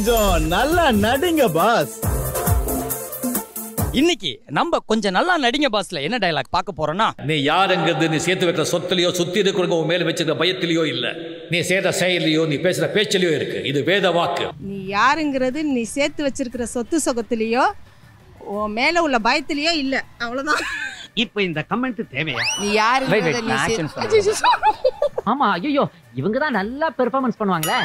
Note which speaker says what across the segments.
Speaker 1: கொஞ்சம் நல்லா நடிங்க பாஸ்
Speaker 2: இன்னைக்கு நம்ம கொஞ்சம் நல்லா நடிங்க பாஸ்ல என்ன டயலாக் பார்க்க போறோம்னா
Speaker 3: நீ யாருங்கிறது நீ சேர்த்து வைக்கிற சொத்துலயோ சுத்தி இருக்கிறவங்க உன் மேல வச்சிருக்க பயத்திலயோ இல்ல நீ செய்யற செயலையோ நீ பேசுற பேச்சிலையோ இருக்கு இது வேத வாக்கு
Speaker 4: நீ யாருங்கிறது நீ சேர்த்து வச்சிருக்கிற சொத்து சொகத்திலேயோ உன் மேல உள்ள பயத்திலேயோ இல்ல அவ்வளவுதான்
Speaker 5: இப்ப இந்த கமெண்ட் தேவையா
Speaker 4: நீ யாருங்கிறத நீ
Speaker 2: action
Speaker 4: சேர்த்து-
Speaker 6: ஆமா ஐயோ இவங்க தான் நல்லா பெர்ஃபார்மன்ஸ் பண்ணுவாங்களே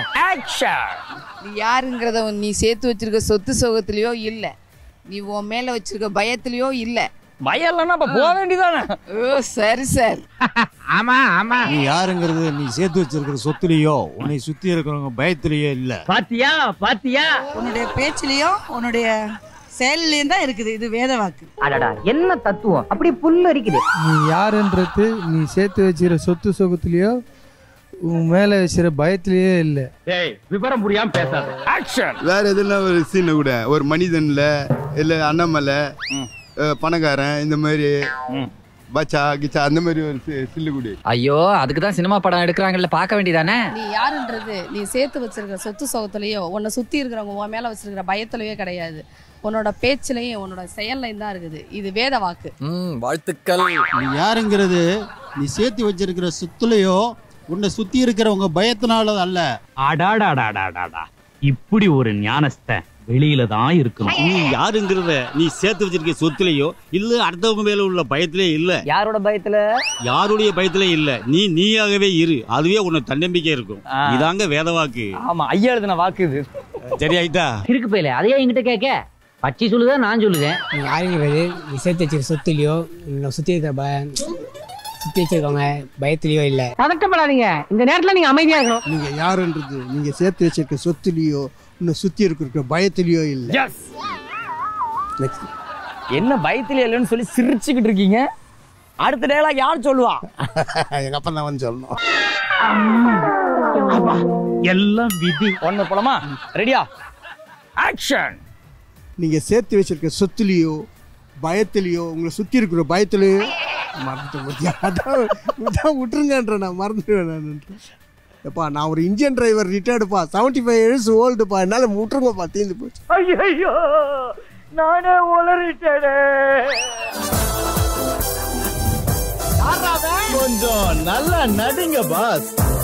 Speaker 4: நீ யாருங்கிறத நீ சேர்த்து வச்சிருக்க சொத்து சொகத்திலேயோ இல்ல நீ உன் மேல வச்சிருக்க பயத்திலேயோ இல்ல
Speaker 2: பயம் இல்லைன்னா அப்ப போக வேண்டியதானே
Speaker 4: ஓ சரி சார்
Speaker 5: ஆமா ஆமா
Speaker 7: நீ யாருங்கிறது நீ சேர்த்து வச்சிருக்கிற சொத்துலயோ உன்னை சுத்தி இருக்கிறவங்க பயத்திலேயோ இல்ல
Speaker 5: பாத்தியா பாத்தியா
Speaker 4: உன்னுடைய பேச்சிலையும் உன்னுடைய செயல்லையும் தான் இருக்குது இது வேத வாக்கு
Speaker 6: அடடா என்ன தத்துவம் அப்படி புல்லு அரிக்குது
Speaker 8: நீ யாருன்றது நீ சேர்த்து வச்சிருக்கிற சொத்து சொகத்திலேயோ உன் மேலே வச்சிருக்கிற பயத்திலேயே இல்லை
Speaker 5: டேய் விவரம் புரியாம பேசாத
Speaker 2: ஆக்ஷன்
Speaker 9: வேற எதுனா ஒரு சீனை கூட ஒரு மனிதன்ல இல்ல அண்ணாமலை அஹ், பணக்காரன் இந்த மாதிரி பச்சா கிச்சா அந்த மாதிரி ஒரு சி- சில்லு குடி
Speaker 6: ஐயோ அதுக்கு தான் சினிமா படம் எடுக்கிறாங்கல்ல பார்க்க வேண்டியதானே
Speaker 4: நீ யாருன்றது நீ சேர்த்து வச்சிருக்கிற சொத்து சொகத்திலேயோ உன்னை சுத்தி இருக்கிறவங்க உன் மேல வச்சிருக்கிற பயத்திலேயோ கிடையாது உன்னோட பேச்சிலையும் உன்னோட செயல்லையும் தான் இருக்குது இது வேத வாக்கு
Speaker 1: ம் வாழ்த்துக்கள்
Speaker 7: நீ யாருங்கிறது நீ சேர்த்து வச்சிருக்கிற சொத்துலயோ உன்னை சுத்தி இருக்கிறவங்க பயத்தினால அல்ல
Speaker 5: அடாடாடாடாடாடா இப்படி ஒரு ஞானஸ்த வெளியில தான் இருக்கணும்
Speaker 7: நீ யாருங்கிறத நீ சேர்த்து வச்சிருக்க சொத்துலயோ இல்ல அடுத்தவங்க மேல உள்ள பயத்திலே இல்ல
Speaker 6: யாரோட பயத்துல
Speaker 7: யாருடைய பயத்திலே இல்ல நீ நீயாகவே இரு அதுவே உன்னை தன்னம்பிக்கை இருக்கும்
Speaker 2: ஆ.
Speaker 7: இதாங்க வேதவாக்கு
Speaker 2: ஆமா ஐயா எழுதின வாக்கு இது
Speaker 7: சரி ஆயிட்டா
Speaker 6: இருக்கு போயில அதையே என்கிட்ட கேட்க பச்சி சொல்லுதான் நான் சொல்லுதேன்
Speaker 8: நீ யாருங்கிறது நீ சேர்த்து வச்சிருக்க சொத்துலையோ உன்னை சுற்றி இருக்கிற பய சுற்றி வச்சிருக்கவங்க பயத்திலேயோ இல்லை
Speaker 6: பதட்டப்படாதீங்க இந்த நேரத்துல நீங்க அமைதியா இருக்கணும்
Speaker 7: நீங்க யாருன்றது நீங்க சேர்த்து வச்சிருக்க சொத்துலயோ உன்னை சுத்தி இருக்கிற பயத்திலேயோ இல்ல
Speaker 2: எஸ் என்ன பயத்துல இல்லைன்னு சொல்லி சிரிச்சுக்கிட்டு இருக்கீங்க அடுத்த டயலாக் யார் சொல்லுவா
Speaker 7: எங்க அப்பா தான் வந்து சொல்லணும்
Speaker 5: எல்லாம் விதி
Speaker 2: ஒன்னு போலாமா ரெடியா ஆக்ஷன்
Speaker 7: நீங்க சேர்த்து வச்சிருக்க சொத்துலயோ பயத்திலயோ உங்களை சுத்தி இருக்கிற பயத்திலயோ மறந்துட்டு பத்தியா? அதான் அதான் விட்டுருங்கன்ற நான் மறந்துடுவேன் நான் எப்பா நான் ஒரு இந்தியன் டிரைவர் ரிட்டையர்டுப்பா செவன்டி ஃபைவ் இயர்ஸ் ஓல்டுப்பா என்னால விட்டுருங்கப்பா தீர்ந்து போச்சு
Speaker 5: ஐயோ நானே உளறிட்டேனே
Speaker 1: கொஞ்சம் நல்லா நடிங்க பாஸ்